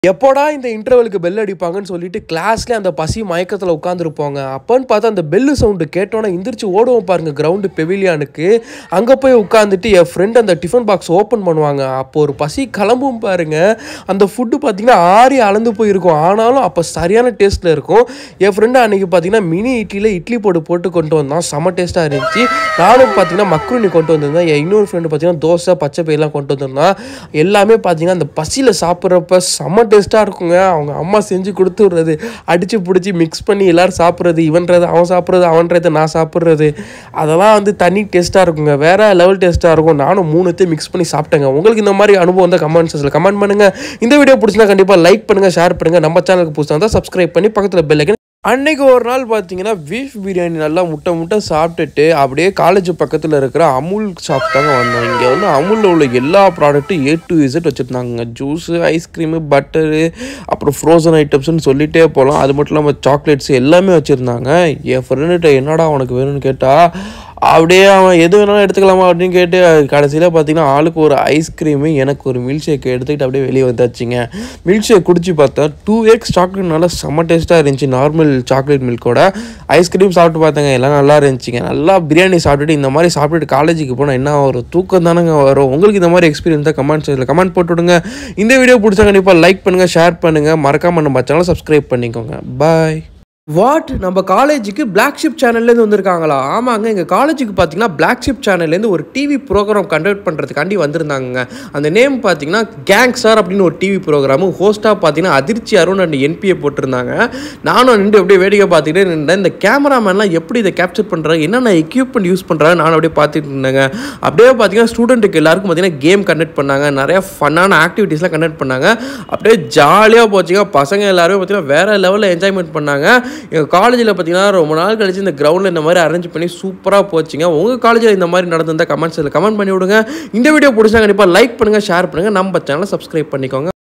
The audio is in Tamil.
எப்போடா இந்த இன்டர்வலுக்கு பெல் அடிப்பாங்கன்னு சொல்லிட்டு கிளாஸ்ல அந்த பசி மயக்கத்தில் உட்காந்துருப்பாங்க அப்போன்னு பார்த்தா அந்த பெல்லு சவுண்டு கேட்டோன்னே எந்திரிச்சு ஓடுவோம் பாருங்க கிரவுண்டு பெவிலியானுக்கு அங்கே போய் உட்காந்துட்டு என் ஃப்ரெண்ட் அந்த டிஃபன் பாக்ஸ் ஓப்பன் பண்ணுவாங்க அப்போ ஒரு பசி கிளம்பும் பாருங்க அந்த ஃபுட்டு பார்த்தீங்கன்னா ஆறி அளந்து போயிருக்கும் ஆனாலும் அப்போ சரியான டேஸ்ட்டில் இருக்கும் என் ஃப்ரெண்டு அன்னைக்கு பார்த்தீங்கன்னா மினி இட்லியில் இட்லி போட்டு போட்டு கொண்டு வந்தான் செம்ம டேஸ்ட்டாக இருந்துச்சு நானும் பார்த்தீங்கன்னா மக்ருனி கொண்டு வந்திருந்தேன் என் இன்னொரு ஃப்ரெண்டு பார்த்தீங்கன்னா தோசை பச்சை பயிரெலாம் கொண்டு வந்திருந்தான் எல்லாமே பார்த்தீங்கன்னா அந்த பசியில் சாப்பிட்றப்ப செம்ம டேஸ்ட்டாக இருக்குங்க அவங்க அம்மா செஞ்சு கொடுத்து விடுறது அடித்து பிடிச்சி மிக்ஸ் பண்ணி எல்லோரும் சாப்பிட்றது இவன்றது அவன் சாப்பிட்றது அவன்றது நான் சாப்பிட்றது அதெல்லாம் வந்து தனி டேஸ்ட்டாக இருக்குங்க வேறு லெவல் டேஸ்ட்டாக இருக்கும் நானும் மூணுத்தையும் மிக்ஸ் பண்ணி சாப்பிட்டேங்க உங்களுக்கு இந்த மாதிரி அனுபவம் தான் கமெண்ட் செக்ஷனில் கமெண்ட் பண்ணுங்கள் இந்த வீடியோ பிடிச்சினா கண்டிப்பாக லைக் பண்ணுங்கள் ஷேர் பண்ணுங்கள் நம்ம சேனலுக்கு புதுசாக இருந்தால் சப்ஸ்கிரைப் பண்ணி பக்கத்தில் பெல் அன்னைக்கு ஒரு நாள் பார்த்தீங்கன்னா பீஃப் பிரியாணி நல்லா முட்டை முட்டை சாப்பிட்டுட்டு அப்படியே காலேஜ் பக்கத்தில் இருக்கிற அமுல் ஷாப் தாங்க வந்தோம் இங்கே வந்து அமுலில் உள்ள எல்லா ப்ராடக்ட்டும் ஏ டு இசட் வச்சுருந்தாங்க ஜூஸு ஐஸ்கிரீமு பட்டரு அப்புறம் ஃப்ரோசன் ஐட்டம்ஸ்னு சொல்லிகிட்டே போகலாம் அது மட்டும் இல்லாமல் சாக்லேட்ஸ் எல்லாமே வச்சுருந்தாங்க என் ஃப்ரெண்டுகிட்ட என்னடா உனக்கு வேணும்னு கேட்டால் அப்படியே அவன் எது வேணாலும் எடுத்துக்கலாமா அப்படின்னு கேட்டு கடைசியில் பார்த்தீங்கன்னா ஆளுக்கு ஒரு ஐஸ்கிரீமு எனக்கு ஒரு மில்க் ஷேக் எடுத்துக்கிட்டு அப்படியே வெளியே வந்தாச்சுங்க மில்க் ஷேக் குடிச்சு பார்த்தா டூ எக்ஸ் சாக்லேட்னால செம்ம டேஸ்ட்டாக இருந்துச்சு நார்மல் சாக்லேட் மில்கோட ஐஸ்கிரீம் சாப்பிட்டு பார்த்தேங்க எல்லாம் நல்லா இருந்துச்சுங்க நல்லா பிரியாணி சாப்பிட்டுட்டு இந்த மாதிரி சாப்பிட்டுட்டு காலேஜுக்கு போனால் என்ன ஒரு தூக்கம் தானேங்க வரும் உங்களுக்கு இந்த மாதிரி எக்ஸ்பீரியன்ஸ் தான் கமெண்ட் செக்ஷனில் கமெண்ட் போட்டு விடுங்க இந்த வீடியோ பிடிச்சா கண்டிப்பாக லைக் பண்ணுங்கள் ஷேர் பண்ணுங்கள் மறக்காமல் நம்ம சேனலை சப்ஸ்கிரைப் பண்ணிக்கோங்க பாய் வாட் நம்ம காலேஜுக்கு பிளாக் ஷிப் சேனல்லேருந்து வந்திருக்காங்களா ஆமாங்க எங்கள் காலேஜுக்கு பார்த்தீங்கன்னா பிளாக் ஷிப் சேனல்லேருந்து ஒரு டிவி ப்ரோக்ராம் கண்டக்ட் பண்ணுறதுக்காண்டி வந்திருந்தாங்க அந்த நேம் பார்த்தீங்கன்னா கேங் சார் அப்படின்னு ஒரு டிவி ப்ரோக்ராமு ஹோஸ்ட்டாக பார்த்தீங்கன்னா அதிர்ச்சி அருண் அண்ட் என்பிஏ போட்டிருந்தாங்க நானும் நின்று அப்படியே வேடிக்கை பார்த்துக்கிட்டே நின்றேன் இந்த கேமராமேன்லாம் எப்படி இதை கேப்சர் பண்ணுறாங்க என்னென்ன எக்யூப்மெண்ட் யூஸ் பண்ணுறாங்க நானும் அப்படியே பார்த்துட்டு இருந்தேங்க அப்படியே பார்த்தீங்கன்னா ஸ்டூடெண்ட்டுக்கு எல்லாருக்கும் பார்த்தீங்கன்னா கேம் கண்டக்ட் பண்ணாங்க நிறைய ஃபன்னான ஆக்டிவிட்டீஸ்லாம் கண்டக்ட் பண்ணாங்க அப்படியே ஜாலியாக போச்சுங்க பசங்க எல்லாருமே பார்த்தீங்கன்னா வேறு லெவலில் என்ஜாய்மெண்ட் பண்ணாங்க எங்கள் காலேஜில் பார்த்தீங்கன்னா ரொம்ப நாள் கழிச்சு இந்த கிரவுண்டில் இந்த மாதிரி அரேஞ்ச் பண்ணி சூப்பராக போச்சுங்க உங்கள் காலேஜில் இந்த மாதிரி நடந்திருந்தால் கமெண்ட்ஸில் கமெண்ட் பண்ணி விடுங்க இந்த வீடியோ பிடிச்சா கண்டிப்பாக லைக் பண்ணுங்கள் ஷேர் பண்ணுங்கள் நம்ம சேனலை சப்ஸ்கிரைப் பண்ணிக்கோங்க